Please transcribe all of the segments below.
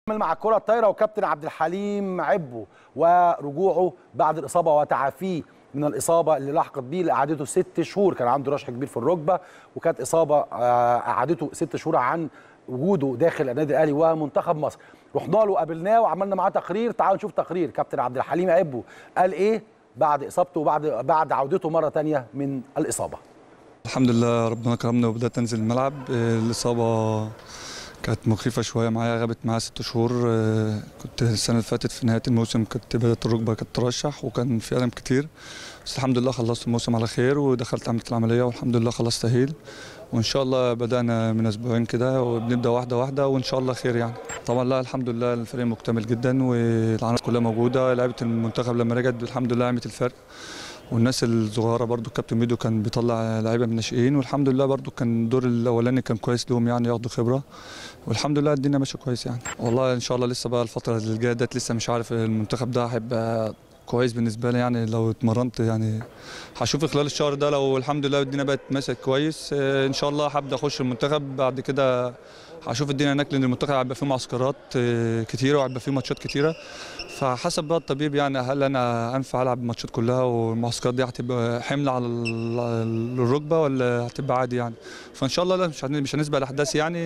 مع الكرة الطايرة وكابتن عبد الحليم عبو ورجوعه بعد الإصابة وتعافيه من الإصابة اللي لحقت بيه اللي قعدته ست شهور كان عنده رشح كبير في الركبة وكانت إصابة آه، قعدته ست شهور عن وجوده داخل النادي الأهلي ومنتخب مصر رحنا له قابلناه وعملنا معاه تقرير تعالوا نشوف تقرير كابتن عبد الحليم عبو قال إيه بعد إصابته وبعد بعد عودته مرة تانية من الإصابة الحمد لله ربنا كرمنا وبدات انزل الملعب آه، الاصابه كانت مخيفه شويه معايا غابت معايا ست شهور آه، كنت السنه اللي فاتت في نهايه الموسم كنت بدات الركبه كانت ترشح وكان في الم كتير بس الحمد لله خلصت الموسم على خير ودخلت عملت العمليه والحمد لله خلصت تاهيل وان شاء الله بدانا من اسبوعين كده وبنبدا واحده واحده وان شاء الله خير يعني طبعا لا الحمد لله الفريق مكتمل جدا والعناصر كلها موجوده لعيبه المنتخب لما رجعت الحمد لله عملت الفرق والناس الصغيره برضو الكابتن ميدو كان بيطلع لعيبه من الناشئين والحمد لله برضو كان الدور الاولاني كان كويس لهم يعني ياخدوا خبره والحمد لله الدنيا ماشيه كويس يعني والله ان شاء الله لسه بقى الفتره اللي جايه ديت لسه مش عارف المنتخب ده هيبقى كويس بالنسبه لي يعني لو اتمرنت يعني هشوف خلال الشهر ده لو الحمد لله الدنيا بقت ماشيه كويس آه، ان شاء الله هبدا اخش المنتخب بعد كده هشوف الدنيا هناك لان المنتخب هيبقى فيه معسكرات آه، كتيره وهيبقى فيه ماتشات كتيره فحسب بقى الطبيب يعني هل انا انفع العب الماتشات كلها والمعسكرات دي هتبقى حمل على ال- الركبه ولا هتبقى عادي يعني فان شاء الله لا مش هن- مش هنسبق الاحداث يعني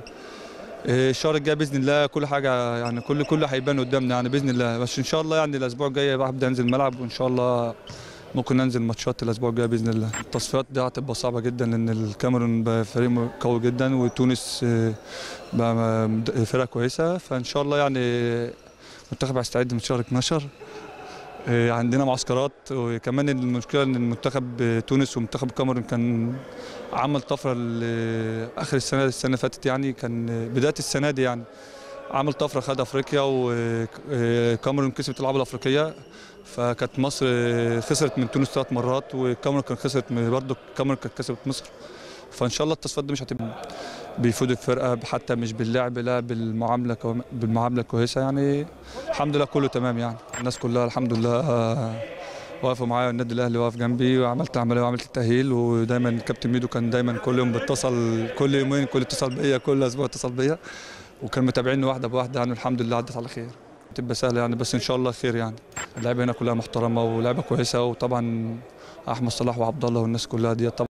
آه، الشهر الجاي باذن الله كل حاجه يعني كل كله هيبان قدامنا يعني باذن الله بس ان شاء الله يعني الاسبوع الجاي بقى هبدا انزل الملعب وان شاء الله ممكن ننزل ماتشات الاسبوع الجاي باذن الله التصفيات دي هتبقى صعبه جدا لان الكاميرون بقى فريق قوي جدا وتونس آه، بقى مد- فرقه كويسه فان شاء الله يعني المنتخب هيستعد من شهر 12 آه، عندنا معسكرات وكمان المشكله ان المنتخب آه، تونس ومنتخب الكاميرون كان عمل طفره ل- اخر السنه السنه اللي فاتت يعني كان آه، بدايه السنه دي يعني عمل طفره خد افريقيا وكاميرون كسبت الالعاب الافريقيه فكانت مصر آه، خسرت من تونس ثلاث مرات والكاميرون كانت خسرت من- برضه الكاميرون كانت كسبت مصر فان شاء الله التصفيات دي مش هتبقى بيفوت الفرقه حتى مش باللعب لا بالمعامله كو- بالمعامله كويسه يعني الحمد لله كله تمام يعني الناس كلها الحمد لله آه، واقفوا معايا النادي الاهلي واقف جنبي وعملت عمليه وعملت التاهيل ودايما الكابتن ميدو كان دايما كل يوم بيتصل كل يومين كل اتصال بيا كل اسبوع اتصل بيا وكان متابعيني واحده بواحده يعني الحمد لله عدت على خير تبقى سهله يعني بس ان شاء الله خير يعني اللعيبه هنا كلها محترمه ولعبه كويسه وطبعا احمد صلاح وعبد الله والناس كلها دي طبعا